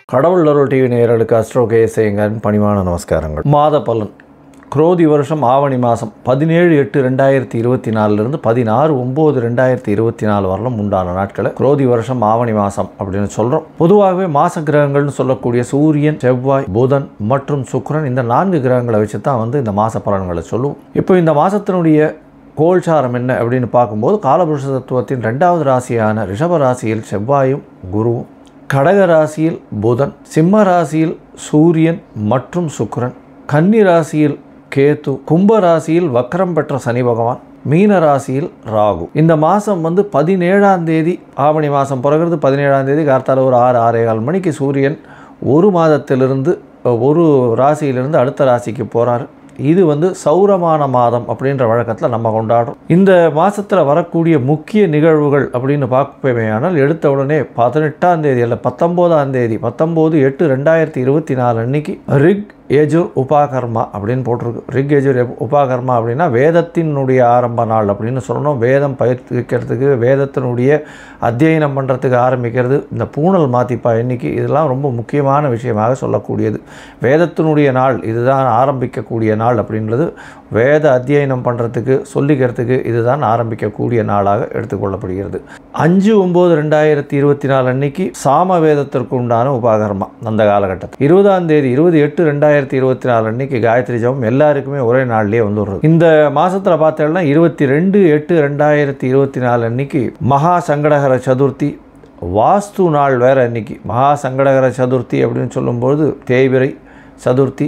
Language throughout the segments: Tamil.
கடவுள் அருள் டிவி நேயர்களுக்கு அஸ்ட்ரோ கேசேங்கன் பணிவான நமஸ்காரங்கள் மாத பலன் குரோதி வருஷம் ஆவணி மாதம் பதினேழு எட்டு ரெண்டாயிரத்தி இருபத்தி நாலுலேருந்து பதினாறு ஒம்பது ரெண்டாயிரத்தி இருபத்தி நாலு வரலும் உண்டான நாட்களை குரோதி வருஷம் ஆவணி மாதம் அப்படின்னு சொல்கிறோம் பொதுவாகவே மாச கிரகங்கள்னு சொல்லக்கூடிய சூரியன் செவ்வாய் புதன் மற்றும் சுக்கிரன் இந்த நான்கு கிரகங்களை வச்சு தான் வந்து இந்த மாச பலன்களை சொல்லுவோம் இப்போ இந்த மாதத்தினுடைய கோல்சாரம் என்ன அப்படின்னு பார்க்கும்போது காலபுருஷ தத்துவத்தின் ரெண்டாவது ராசியான ரிஷப ராசியில் செவ்வாயும் குருவும் கடக ராசியில் புதன் சிம்ம ராசியில் சூரியன் மற்றும் சுக்கிரன் கன்னி ராசியில் கேது கும்ப ராசியில் வக்ரம் பெற்ற சனி பகவான் மீன ராசியில் ராகு இந்த மாதம் வந்து பதினேழாம் தேதி ஆவணி மாதம் பிறகுறது பதினேழாம் தேதி கார்த்தால ஒரு ஆறு ஆறே கால் மணிக்கு சூரியன் ஒரு மாதத்திலிருந்து ஒரு ராசியிலிருந்து அடுத்த ராசிக்கு போகிறார் இது வந்து சௌரமான மாதம் அப்படின்ற வழக்கத்தில் நம்ம கொண்டாடுறோம் இந்த மாதத்தில் வரக்கூடிய முக்கிய நிகழ்வுகள் அப்படின்னு பார்ப்பவையானால் எடுத்த உடனே பதினெட்டாம் தேதி அல்ல பத்தொம்போதாம் தேதி பத்தொம்போது எட்டு ரெண்டாயிரத்தி இருபத்தி நாலு அன்னைக்கு ரிக் ஏஜுர் உபாகர்மா அப்படின்னு போட்டிருக்கு ரிக் ஏஜுர் உபாகர்மா அப்படின்னா வேதத்தினுடைய ஆரம்ப நாள் அப்படின்னு சொல்லணும் வேதம் பயிர்க்கிறதுக்கு வேதத்தினுடைய அத்தியனம் பண்ணுறதுக்கு ஆரம்பிக்கிறது இந்த பூணல் மாத்திப்பா எண்ணிக்கை இதெல்லாம் ரொம்ப முக்கியமான விஷயமாக சொல்லக்கூடியது வேதத்தினுடைய நாள் இதுதான் ஆரம்பிக்கக்கூடிய நாள் அப்படின்றது வேத அத்தியனம் பண்ணுறதுக்கு சொல்லிக்கிறதுக்கு இதுதான் ஆரம்பிக்கக்கூடிய நாளாக எடுத்துக்கொள்ளப்படுகிறது அஞ்சு ஒம்பது ரெண்டாயிரத்தி இருபத்தி நாலு அன்னைக்கு சாம வேதத்திற்கு உண்டான உபாகர்மா அந்த காலகட்டத்தில் இருபதாம் தேதி இருபது எட்டு ரெண்டாயிரத்தி இருபத்தி நாலு அன்னைக்கு காயத்ரி ஜபம் எல்லாருக்குமே ஒரே நாள்லேயே வந்துடுறது இந்த மாதத்தில் பார்த்தோம்னா இருபத்தி ரெண்டு எட்டு ரெண்டாயிரத்தி இருபத்தி நாலு அன்னைக்கு மகா சங்கடகர சதுர்த்தி வாஸ்து நாள் வேறு அன்னைக்கு மகா சங்கடகர சதுர்த்தி அப்படின்னு சொல்லும்போது தேய்பிரை சதுர்த்தி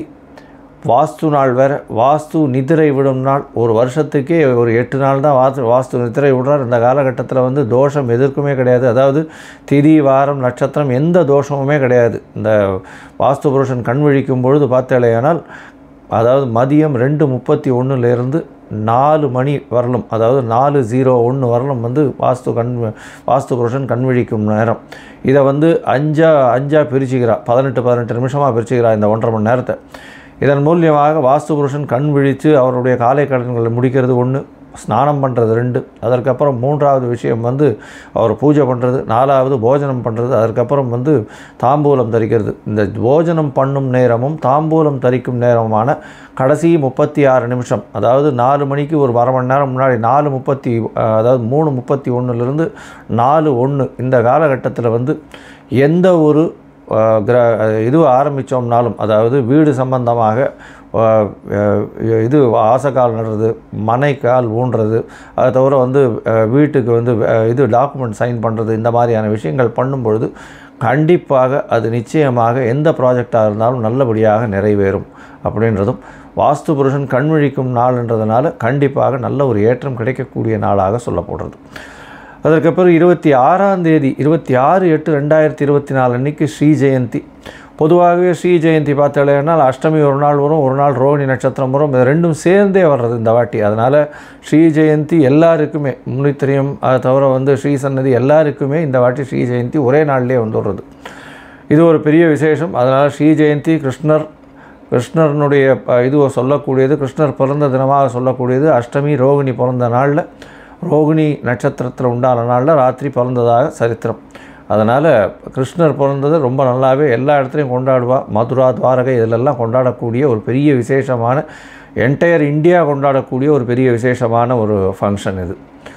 வாஸ்து நாள் வேறு வாஸ்து நிதிரை விடும் நாள் ஒரு வருஷத்துக்கே ஒரு எட்டு நாள் தான் வாஸ்து வாஸ்து நிதிரை விடுறார் இந்த காலகட்டத்தில் வந்து தோஷம் எதற்குமே கிடையாது அதாவது திதி வாரம் நட்சத்திரம் எந்த தோஷமுமே கிடையாது இந்த வாஸ்து புருஷன் கண் விழிக்கும் பொழுது பார்த்தேலையானால் அதாவது மதியம் ரெண்டு முப்பத்தி ஒன்றுலேருந்து நாலு மணி வரலும் அதாவது நாலு ஜீரோ ஒன்று வரலும் வந்து வாஸ்து கண் வாஸ்து புருஷன் கண் விழிக்கும் நேரம் இதை வந்து அஞ்சா அஞ்சா பிரிச்சுக்கிறா பதினெட்டு பதினெட்டு நிமிஷமாக பிரிச்சுக்கிறா இந்த ஒன்றரை மணி நேரத்தை இதன் மூலியமாக வாஸ்து புருஷன் கண் விழித்து அவருடைய காலை கடன்களை முடிக்கிறது ஒன்று ஸ்நானம் பண்ணுறது ரெண்டு அதற்கப்புறம் மூன்றாவது விஷயம் வந்து அவர் பூஜை பண்ணுறது நாலாவது போஜனம் பண்ணுறது அதற்கப்புறம் வந்து தாம்பூலம் தரிக்கிறது இந்த போஜனம் பண்ணும் நேரமும் தாம்பூலம் தரிக்கும் நேரமான கடைசி முப்பத்தி ஆறு நிமிஷம் அதாவது நாலு மணிக்கு ஒரு அரை மணி நேரம் முன்னாடி நாலு முப்பத்தி அதாவது மூணு முப்பத்தி ஒன்றுலேருந்து நாலு ஒன்று இந்த காலகட்டத்தில் வந்து எந்த ஒரு கிர இது ஆரம்பித்தோம்னாலும் அதாவது வீடு சம்பந்தமாக இது ஆசைக்கால் நடுறது மனைக்கால் ஊன்றது அதை தவிர வந்து வீட்டுக்கு வந்து இது டாக்குமெண்ட் சைன் பண்ணுறது இந்த மாதிரியான விஷயங்கள் பண்ணும்பொழுது கண்டிப்பாக அது நிச்சயமாக எந்த ப்ராஜெக்டாக இருந்தாலும் நல்லபடியாக நிறைவேறும் அப்படின்றதும் வாஸ்து புருஷன் கண்விழிக்கும் நாள்ன்றதுனால கண்டிப்பாக நல்ல ஒரு ஏற்றம் கிடைக்கக்கூடிய நாளாக சொல்லப்படுறது அதற்கப்புறம் இருபத்தி ஆறாம் தேதி இருபத்தி ஆறு எட்டு ரெண்டாயிரத்தி இருபத்தி நாலு அன்றைக்கி ஸ்ரீ ஜெயந்தி பொதுவாகவே ஸ்ரீ ஜெயந்தி பார்த்தாலேனா அஷ்டமி ஒரு நாள் வரும் ஒரு நாள் ரோஹிணி நட்சத்திரம் வரும் இது ரெண்டும் சேர்ந்தே வர்றது இந்த வாட்டி அதனால் ஸ்ரீ ஜெயந்தி எல்லாருக்குமே முன்னித்திரியம் அதை தவிர வந்து ஸ்ரீ சன்னதி எல்லாருக்குமே இந்த வாட்டி ஸ்ரீ ஜெயந்தி ஒரே நாள்லேயே வந்துடுறது இது ஒரு பெரிய விசேஷம் அதனால் ஸ்ரீ ஜெயந்தி கிருஷ்ணர் கிருஷ்ணர்னுடைய இது சொல்லக்கூடியது கிருஷ்ணர் பிறந்த தினமாக சொல்லக்கூடியது அஷ்டமி ரோகிணி பிறந்த நாளில் ரோகிணி நட்சத்திரத்தில் உண்டான நாளில் ராத்திரி பிறந்ததாக சரித்திரம் அதனால் கிருஷ்ணர் பிறந்தது ரொம்ப நல்லாவே எல்லா இடத்துலையும் கொண்டாடுவா மதுரா துவாரகை இதிலெல்லாம் கொண்டாடக்கூடிய ஒரு பெரிய விசேஷமான என்டையர் இந்தியா கொண்டாடக்கூடிய ஒரு பெரிய விசேஷமான ஒரு ஃபங்க்ஷன் இது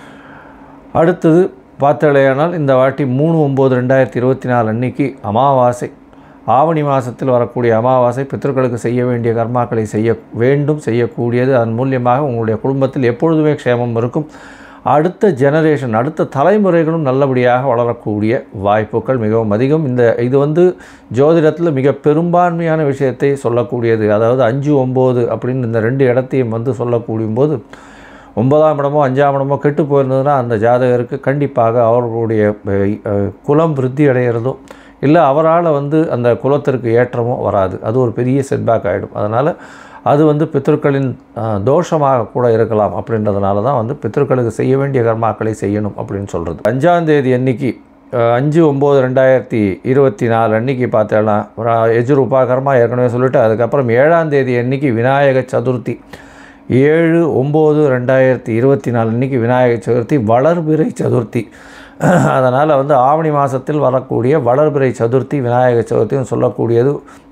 அடுத்தது பார்த்தலையானால் இந்த வாட்டி மூணு ஒம்பது ரெண்டாயிரத்தி இருபத்தி நாலு அன்னைக்கு அமாவாசை ஆவணி மாதத்தில் வரக்கூடிய அமாவாசை பித்தர்களுக்கு செய்ய வேண்டிய கர்மாக்களை செய்ய வேண்டும் செய்யக்கூடியது அதன் மூலியமாக உங்களுடைய குடும்பத்தில் எப்பொழுதுமே க்ஷேமம் இருக்கும் அடுத்த ஜெனரேஷன் அடுத்த தலைமுறைகளும் நல்லபடியாக வளரக்கூடிய வாய்ப்புகள் மிகவும் அதிகம் இந்த இது வந்து ஜோதிடத்தில் மிக பெரும்பான்மையான விஷயத்தை சொல்லக்கூடியது அதாவது அஞ்சு ஒம்பது அப்படின்னு இந்த ரெண்டு இடத்தையும் வந்து சொல்லக்கூடிய போது ஒன்பதாம் இடமோ அஞ்சாம் இடமோ கெட்டு போயிருந்ததுன்னா அந்த ஜாதகருக்கு கண்டிப்பாக அவர்களுடைய குலம் விருத்தி அடைகிறதோ இல்லை அவரால் வந்து அந்த குலத்திற்கு ஏற்றமோ வராது அது ஒரு பெரிய செட்பேக் ஆகிடும் அதனால் அது வந்து பித்தர்களின் தோஷமாக கூட இருக்கலாம் அப்படின்றதுனால தான் வந்து பித்தர்களுக்கு செய்ய வேண்டிய கர்மாக்களை செய்யணும் அப்படின்னு சொல்கிறது அஞ்சாந்தேதி அன்னைக்கு அஞ்சு ஒம்பது ரெண்டாயிரத்தி இருபத்தி நாலு அன்னைக்கு பார்த்தேன்னா எஜுர் உபாகரமாக ஏற்கனவே சொல்லிவிட்டு அதுக்கப்புறம் ஏழாம் தேதி அன்னைக்கு விநாயக சதுர்த்தி ஏழு ஒம்பது ரெண்டாயிரத்தி இருபத்தி நாலு அன்றைக்கி விநாயகர் சதுர்த்தி வளர்பிறை சதுர்த்தி அதனால் வந்து ஆவணி மாதத்தில் வரக்கூடிய வளர்பிறை சதுர்த்தி விநாயகர் சதுர்த்தின்னு சொல்லக்கூடியது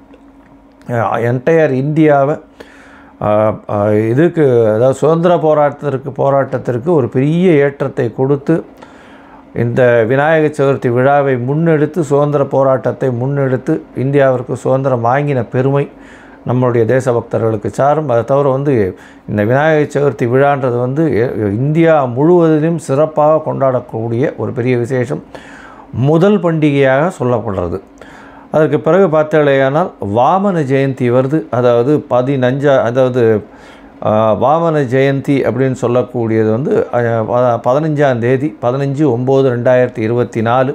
என்டையர் இந்தியாவை ஆஹ், ஆஹ், இதுக்கு அதாவது சுதந்திர போராட்டத்திற்கு போராட்டத்திற்கு ஒரு பெரிய ஏற்றத்தை கொடுத்து இந்த விநாயகர் சதுர்த்தி விழாவை முன்னெடுத்து சுதந்திர போராட்டத்தை முன்னெடுத்து இந்தியாவிற்கு சுதந்திரம் வாங்கின பெருமை நம்மளுடைய தேசபக்தர்களுக்கு சாரும் அதை தவிர வந்து இந்த விநாயகர் சதுர்த்தி விழான்றது வந்து எ- இந்தியா முழுவதிலும் சிறப்பாக கொண்டாடக்கூடிய ஒரு பெரிய விசேஷம் முதல் பண்டிகையாக சொல்லப்படுறது அதற்கு பிறகு பார்த்தேனால் வாமன ஜெயந்தி வருது அதாவது பதினஞ்சா அதாவது ஆஹ், வாமன ஜெயந்தி அப்படின்னு சொல்லக்கூடியது வந்து அஹ், ப- பதினஞ்சாம் தேதி பதினஞ்சு ஒம்பது ரெண்டாயிரத்தி இருபத்தி நாலு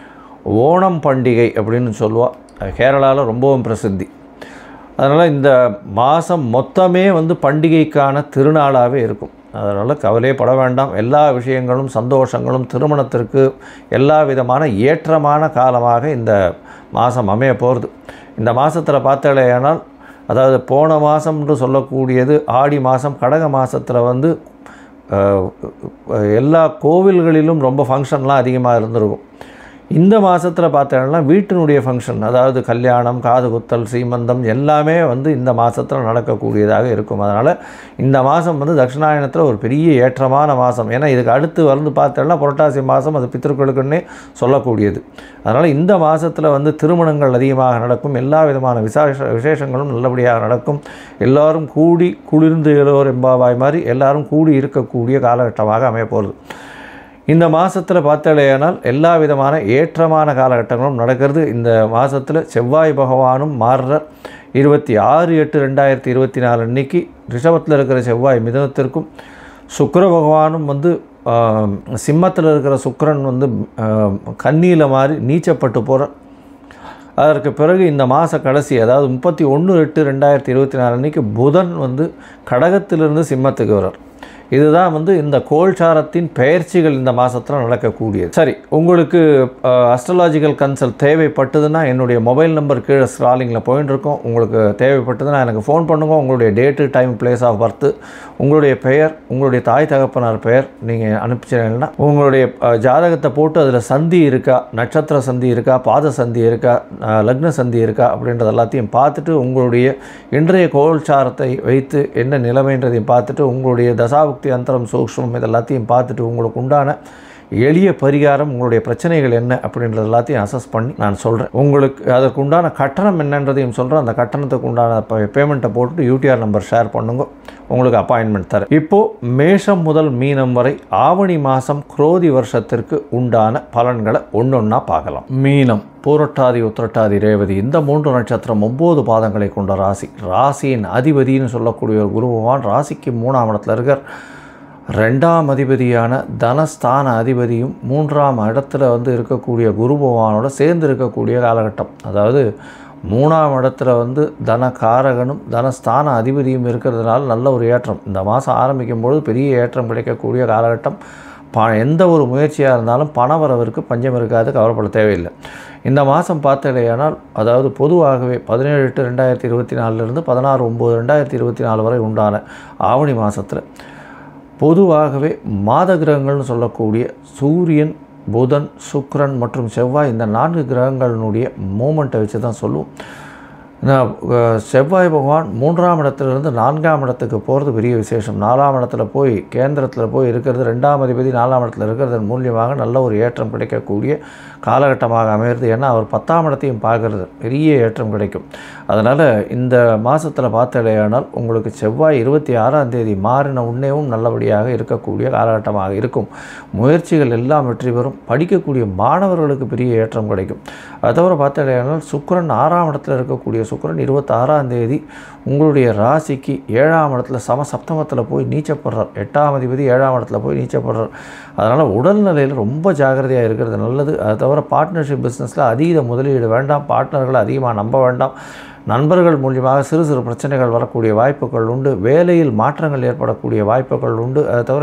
ஓணம் பண்டிகை அப்படின்னு சொல்லுவாள் கேரளாவில் ரொம்பவும் பிரசித்தி அதனால் இந்த மாதம் மொத்தமே வந்து பண்டிகைக்கான திருநாளாகவே இருக்கும் அதனால் கவலையே பட வேண்டாம் எல்லா விஷயங்களும் சந்தோஷங்களும் திருமணத்திற்கு எல்லா விதமான ஏற்றமான காலமாக இந்த மாதம் அமைய போகிறது இந்த மாதத்தில் பார்த்தாலேயானால் அதாவது போன மாதம்னு சொல்லக்கூடியது ஆடி மாதம் கடக மாதத்தில் வந்து அஹ், எல்லா கோவில்களிலும் ரொம்ப ஃபங்க்ஷன்லாம் அதிகமாக இருந்திருக்கும் இந்த மாதத்தில் பார்த்தோம்னா வீட்டினுடைய ஃபங்க்ஷன் அதாவது கல்யாணம் காது குத்தல் சீமந்தம் எல்லாமே வந்து இந்த மாதத்தில் நடக்கக்கூடியதாக இருக்கும் அதனால் இந்த மாதம் வந்து தட்சிணாயனத்தில் ஒரு பெரிய ஏற்றமான மாதம் ஏன்னா இதுக்கு அடுத்து வந்து பார்த்தோம்னா புரட்டாசி மாதம் அது பித்திருக்களுக்குன்னே சொல்லக்கூடியது அதனால் இந்த மாதத்தில் வந்து திருமணங்கள் அதிகமாக நடக்கும் எல்லா விதமான விசேஷ விசேஷங்களும் நல்லபடியாக நடக்கும் எல்லாரும் கூடி குளிர்ந்து எழுவோர் எம்பாவாய் மாதிரி எல்லாரும் கூடி இருக்கக்கூடிய காலகட்டமாக அமைய போகிறது இந்த மாதத்தில் பார்த்தாலேயானால் எல்லா விதமான ஏற்றமான காலகட்டங்களும் நடக்கிறது இந்த மாதத்தில் செவ்வாய் பகவானும் மாறுற இருபத்தி ஆறு எட்டு ரெண்டாயிரத்தி இருபத்தி நாலு அன்னைக்கு ரிஷபத்தில் இருக்கிற செவ்வாய் மிதனத்திற்கும் சுக்கிர பகவானும் வந்து சிம்மத்தில் இருக்கிற சுக்கிரன் வந்து கண்ணியில் மாறி நீச்சப்பட்டு போகிற அதற்கு பிறகு இந்த மாத கடைசி அதாவது முப்பத்தி ஒன்று எட்டு ரெண்டாயிரத்தி இருபத்தி நாலு அன்னைக்கு புதன் வந்து கடகத்திலிருந்து சிம்மத்துக்கு வரார் இதுதான் வந்து இந்த கோல்சாரத்தின் பெயர்ச்சிகள் இந்த மாதத்தில் நடக்கக்கூடியது சரி உங்களுக்கு அஸ்ட்ராலாஜிக்கல் கன்சல்ட் தேவைப்பட்டதுன்னா என்னுடைய மொபைல் நம்பர் கீழே ஸ்க்ராலிங்கில் போயின்னு இருக்கோம் உங்களுக்கு தேவைப்பட்டதுன்னா எனக்கு ஃபோன் பண்ணுங்க உங்களுடைய date time place of birth உங்களுடைய பெயர் உங்களுடைய தாய் தகப்பனார் பெயர் நீங்கள் அனுப்பிச்சிங்கன்னா உங்களுடைய அஹ், ஜாதகத்தை போட்டு அதில் சந்தி இருக்கா நட்சத்திர சந்தி இருக்கா பாத சந்தி இருக்கா அஹ், லக்ன சந்தி இருக்கா அப்படின்றது எல்லாத்தையும் பார்த்துட்டு உங்களுடைய இன்றைய கோல்சாரத்தை வைத்து என்ன நிலைமைன்றதையும் பார்த்துட்டு உங்களுடைய தசாபுக்தி அந்தரம் சூக்ஷ்மம் இது எல்லாத்தையும் பார்த்துட்டு உங்களுக்கு உண்டான எளிய பரிகாரம் உங்களுடைய பிரச்சனைகள் என்ன அப்படின்றது எல்லாத்தையும் அசஸ் பண்ணி நான் சொல்கிறேன் உங்களுக்கு அதற்கு உண்டான கட்டணம் என்னன்றதையும் சொல்கிறேன் அந்த கட்டணத்துக்கு உண்டான பேமெண்ட்டை போட்டுட்டு யூடிஆர் நம்பர் ஷேர் பண்ணுங்க உங்களுக்கு அப்பாயின்மெண்ட் தரேன் இப்போது மேஷம் முதல் மீனம் வரை ஆவணி மாதம் குரோதி வருஷத்திற்கு உண்டான பலன்களை ஒன்றொன்னா பார்க்கலாம் மீனம் பூரட்டாதி உத்திரட்டாதி ரேவதி இந்த மூன்று நட்சத்திரம் ஒம்பது பாதங்களை கொண்ட ராசி ராசியின் அதிபதினு சொல்லக்கூடிய ஒரு குரு பகவான் ராசிக்கு மூணாம் இடத்துல இருக்கார் ரெண்டாம் அதிபதியான தனஸ்தான அதிபதியும் மூன்றாம் இடத்துல வந்து இருக்கக்கூடிய குரு பகவானோட சேர்ந்து இருக்கக்கூடிய காலகட்டம் அதாவது மூணாம் இடத்துல வந்து தனகாரகனும் தனஸ்தான அதிபதியும் இருக்கிறதுனால நல்ல ஒரு ஏற்றம் இந்த மாதம் ஆரம்பிக்கும் பொழுது பெரிய ஏற்றம் கிடைக்கக்கூடிய காலகட்டம் ப எந்த ஒரு முயற்சியாக இருந்தாலும் பண வரவிற்கு பஞ்சம் இருக்காது கவலைப்பட தேவையில்லை இந்த மாதம் பார்த்தலையானால் அதாவது பொதுவாகவே பதினேழு எட்டு ரெண்டாயிரத்தி இருபத்தி நாலுலேருந்து பதினாறு ஒம்பது ரெண்டாயிரத்தி இருபத்தி நாலு வரை உண்டான ஆவணி மாதத்தில் பொதுவாகவே மாத கிரகங்கள்னு சொல்லக்கூடிய சூரியன் புதன் சுக்கிரன் மற்றும் செவ்வாய் இந்த நான்கு கிரகங்களினுடைய மூமெண்ட்டை வச்சு தான் சொல்லுவோம் நான், அஹ், செவ்வாய் பகவான் மூன்றாம் இடத்துலேருந்து நான்காம் இடத்துக்கு போகிறது பெரிய விசேஷம் நாலாம் இடத்துல போய் கேந்திரத்தில் போய் இருக்கிறது ரெண்டாம் அதிபதி நாலாம் இடத்துல இருக்கிறதன் மூலியமாக நல்ல ஒரு ஏற்றம் கிடைக்கக்கூடிய காலகட்டமாக அமையிறது ஏன்னா அவர் பத்தாம் இடத்தையும் பார்க்கறது பெரிய ஏற்றம் கிடைக்கும் அதனால் இந்த மாதத்தில் பார்த்தலையானால் உங்களுக்கு செவ்வாய் இருபத்தி ஆறாம் தேதி மாறின உன்னேவும் நல்லபடியாக இருக்கக்கூடிய காலகட்டமாக இருக்கும் முயற்சிகள் எல்லாம் வெற்றி பெறும் படிக்கக்கூடிய மாணவர்களுக்கு பெரிய ஏற்றம் கிடைக்கும் அதை தவிர பார்த்தலையானால் சுக்கிரன் ஆறாம் இடத்துல இருக்கக்கூடிய சுக்கிரன் இருபத்தாறாம் தேதி உங்களுடைய ராசிக்கு ஏழாம் இடத்துல சம சப்தமத்தில் போய் நீச்சப்படுறார் எட்டாம் அதிபதி ஏழாம் இடத்துல போய் நீச்சப்படுறார் அதனால் உடல்நிலையில் ரொம்ப ஜாக்கிரதையாக இருக்கிறது நல்லது அதை தவிர பார்ட்னர்ஷிப் பிஸ்னஸில் அதீத முதலீடு வேண்டாம் பார்ட்னர்களை அதிகமாக நம்ப வேண்டாம் நண்பர்கள் மூலியமாக சிறு சிறு பிரச்சனைகள் வரக்கூடிய வாய்ப்புகள் உண்டு வேலையில் மாற்றங்கள் ஏற்படக்கூடிய வாய்ப்புகள் உண்டு அதை தவிர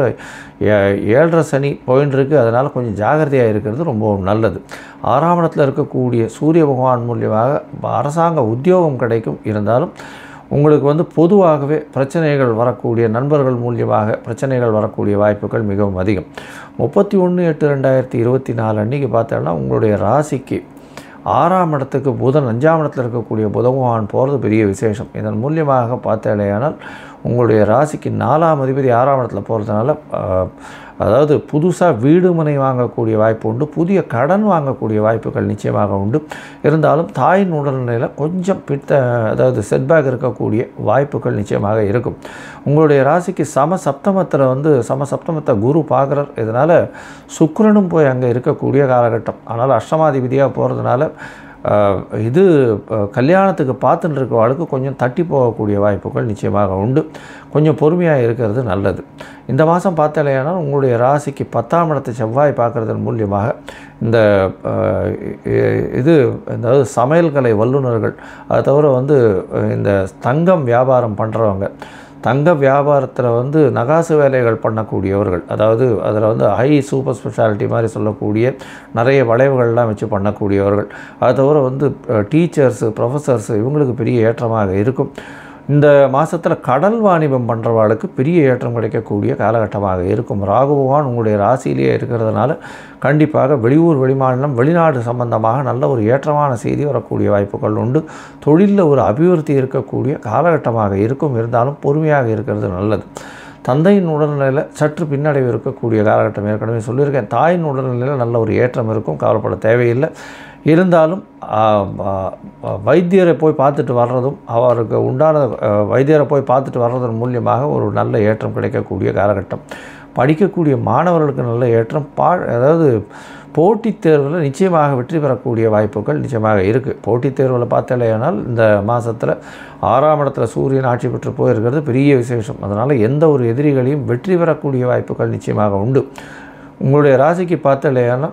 ஏ- ஏழரை சனி போயின்னு இருக்குது அதனால் கொஞ்சம் ஜாகிரதையாக இருக்கிறது ரொம்ப நல்லது ஆறாம் இடத்துல இருக்கக்கூடிய சூரிய பகவான் மூலியமாக அரசாங்க உத்தியோகம் கிடைக்கும் இருந்தாலும் உங்களுக்கு வந்து பொதுவாகவே பிரச்சனைகள் வரக்கூடிய நண்பர்கள் மூலியமாக பிரச்சனைகள் வரக்கூடிய வாய்ப்புகள் மிகவும் அதிகம் முப்பத்தி ஒன்று எட்டு ரெண்டாயிரத்தி இருபத்தி நாலு அன்றைக்கி பார்த்தோன்னா உங்களுடைய ராசிக்கு ஆறாம் இடத்துக்கு புதன் அஞ்சாம் இடத்துல இருக்கக்கூடிய புதபகவான் போகிறது பெரிய விசேஷம் இதன் மூலியமாக பார்த்தாலேயானால் உங்களுடைய ராசிக்கு நாலாம் அதிபதி ஆறாம் இடத்துல போகிறதுனால அதாவது புதுசாக வீடு மனை வாங்கக்கூடிய வாய்ப்பு உண்டு புதிய கடன் வாங்கக்கூடிய வாய்ப்புகள் நிச்சயமாக உண்டு இருந்தாலும் தாயின் உடல்நிலையில் கொஞ்சம் பித்த அதாவது செட்பேக் இருக்கக்கூடிய வாய்ப்புகள் நிச்சயமாக இருக்கும் உங்களுடைய ராசிக்கு சம சப்தமத்தில் வந்து சம சப்தமத்தை குரு பார்க்குறார் இதனால் சுக்கிரனும் போய் அங்கே இருக்கக்கூடிய காலகட்டம் ஆனால் அஷ்டமாதிபதியாக போகிறதுனால ஆஹ், இது ஆஹ், கல்யாணத்துக்கு பார்த்துட்டு இருக்கவாளுக்கு கொஞ்சம் தட்டி போகக்கூடிய வாய்ப்புகள் நிச்சயமாக உண்டு கொஞ்சம் பொறுமையாக இருக்கிறது நல்லது இந்த மாதம் பார்த்தாலேயானால் உங்களுடைய ராசிக்கு பத்தாம் இடத்தை செவ்வாய் பார்க்கறதன் மூலியமாக இந்த ஆஹ், இ- இது அதாவது சமையல் கலை வல்லுநர்கள் அதை தவிர வந்து அஹ், இந்த தங்கம் வியாபாரம் பண்ணுறவங்க தங்க வியாபாரத்தில் வந்து நகாசு வேலைகள் பண்ணக்கூடியவர்கள் அதாவது அதில் வந்து ஹை சூப்பர் ஸ்பெஷாலிட்டி மாதிரி சொல்லக்கூடிய நிறைய வளைவுகள்லாம் வச்சு பண்ணக்கூடியவர்கள் அது தவிர வந்து டீச்சர்ஸு ப்ரொஃபஸர்ஸு இவங்களுக்கு பெரிய ஏற்றமாக இருக்கும் இந்த மாதத்தில் கடல் வாணிபம் பண்ணுறவாளுக்கு பெரிய ஏற்றம் கிடைக்கக்கூடிய காலகட்டமாக இருக்கும் ராகு பகவான் உங்களுடைய ராசியிலேயே இருக்கிறதுனால கண்டிப்பாக வெளியூர் வெளிமாநிலம் வெளிநாடு சம்பந்தமாக நல்ல ஒரு ஏற்றமான செய்தி வரக்கூடிய வாய்ப்புகள் உண்டு தொழிலில் ஒரு அபிவிருத்தி இருக்கக்கூடிய காலகட்டமாக இருக்கும் இருந்தாலும் பொறுமையாக இருக்கிறது நல்லது தந்தையின் உடல்நிலையில் சற்று பின்னடைவு இருக்கக்கூடிய காலகட்டம் ஏற்கனவே சொல்லியிருக்கேன் தாயின் உடல்நிலையில் நல்ல ஒரு ஏற்றம் இருக்கும் கவலைப்பட தேவையில்லை இருந்தாலும் ஆ, ஆ, ஆ, வைத்தியரை போய் பார்த்துட்டு வர்றதும் அவருக்கு உண்டான ஆ, வைத்தியரை போய் பார்த்துட்டு வர்றதன் மூலியமாக ஒரு நல்ல ஏற்றம் கிடைக்கக்கூடிய காலகட்டம் படிக்கக்கூடிய மாணவர்களுக்கு நல்ல ஏற்றம் பா அதாவது போட்டித் தேர்வில் நிச்சயமாக வெற்றி பெறக்கூடிய வாய்ப்புகள் நிச்சயமாக இருக்குது போட்டித் தேர்வில் பார்த்தாலேயானால் இந்த மாதத்தில் ஆறாம் இடத்துல சூரியன் ஆட்சி பெற்று போயிருக்கிறது பெரிய விசேஷம் அதனால் எந்த ஒரு எதிரிகளையும் வெற்றி பெறக்கூடிய வாய்ப்புகள் நிச்சயமாக உண்டு உங்களுடைய ராசிக்கு பார்த்தாலேயானால்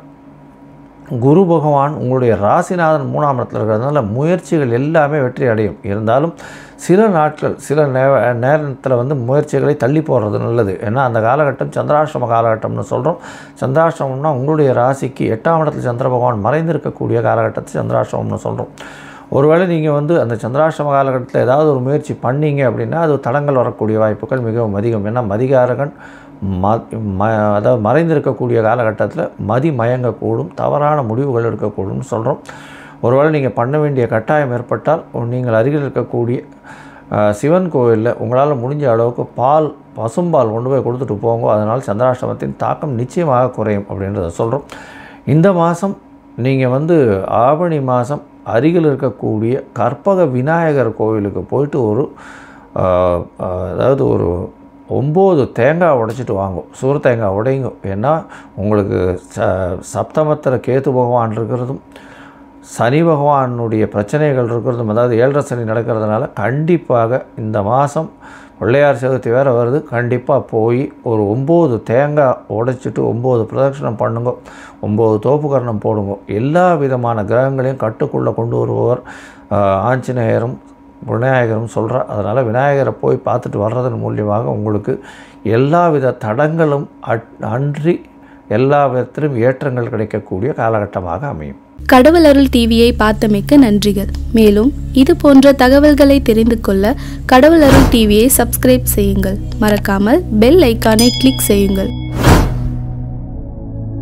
குரு பகவான் உங்களுடைய ராசிநாதன் மூணாம் இடத்துல இருக்கிறதுனால முயற்சிகள் எல்லாமே வெற்றி அடையும் இருந்தாலும் சில நாட்கள் சில நே நேரத்தில் வந்து முயற்சிகளை தள்ளி போடுறது நல்லது ஏன்னா அந்த காலகட்டம் சந்திராஷ்டம காலகட்டம்னு சொல்கிறோம் சந்திராஷ்டமம்னா உங்களுடைய ராசிக்கு எட்டாம் இடத்துல சந்திர பகவான் மறைந்திருக்கக்கூடிய காலகட்டத்தை சந்திராஷ்டமம்னு சொல்கிறோம் ஒருவேளை நீங்கள் வந்து அந்த சந்திராஷ்டம காலகட்டத்தில் ஏதாவது ஒரு முயற்சி பண்ணீங்க அப்படின்னா அது தடங்கள் வரக்கூடிய வாய்ப்புகள் மிகவும் அதிகம் ஏன்னா மதிகாரகன் ம ம அதாவது மறைந்திருக்கக்கூடிய காலகட்டத்தில் மதி மயங்கக்கூடும் தவறான முடிவுகள் எடுக்கக்கூடும்னு சொல்கிறோம் ஒருவேளை நீங்கள் பண்ண வேண்டிய கட்டாயம் ஏற்பட்டால் நீங்கள் அருகில் இருக்கக்கூடிய அஹ், சிவன் கோவிலில் உங்களால் முடிஞ்ச அளவுக்கு பால் பசும்பால் கொண்டு போய் கொடுத்துட்டு போங்க அதனால் சந்திராஷ்டமத்தின் தாக்கம் நிச்சயமாக குறையும் அப்படின்றத சொல்கிறோம் இந்த மாதம் நீங்கள் வந்து ஆவணி மாதம் அருகில் இருக்கக்கூடிய கற்பக விநாயகர் கோவிலுக்கு போயிட்டு ஒரு ஆஹ், ஆஹ், அதாவது ஒரு ஒம்பது தேங்காய் உடைச்சிட்டு வாங்கும் சூர தேங்காய் உடையுங்க ஏன்னா உங்களுக்கு ச சப்தமத்தில் கேத்து பகவான் இருக்கிறதும் சனி பகவானுடைய பிரச்சனைகள் இருக்கிறதும் அதாவது ஏழரை சனி நடக்கிறதுனால கண்டிப்பாக இந்த மாதம் பிள்ளையார் சதுர்த்தி வேறு வருது கண்டிப்பாக போய் ஒரு ஒம்பது தேங்காய் உடைச்சிட்டு ஒம்பது பிரதட்சணம் பண்ணுங்க ஒம்பது தோப்புக்கரணம் போடுங்க எல்லா விதமான கிரகங்களையும் கட்டுக்குள்ளே கொண்டு வருபவர் ஆஹ், ஆஞ்சநேயரும் விநாயகரும் சொல்கிறார் அதனால் விநாயகரை போய் பார்த்துட்டு வர்றதன் மூலியமாக உங்களுக்கு எல்லா வித தடங்களும் அட்- அன்றி எல்லா விதத்திலும் ஏற்றங்கள் கிடைக்கக்கூடிய காலகட்டமாக அமையும் கடவுள் அருள் டிவியை பார்த்தமைக்க நன்றிகள் மேலும் இது போன்ற தகவல்களை தெரிந்து கொள்ள கடவுள் அருள் டிவியை சப்ஸ்கிரைப் செய்யுங்கள் மறக்காமல் பெல் ஐக்கானை கிளிக் செய்யுங்கள்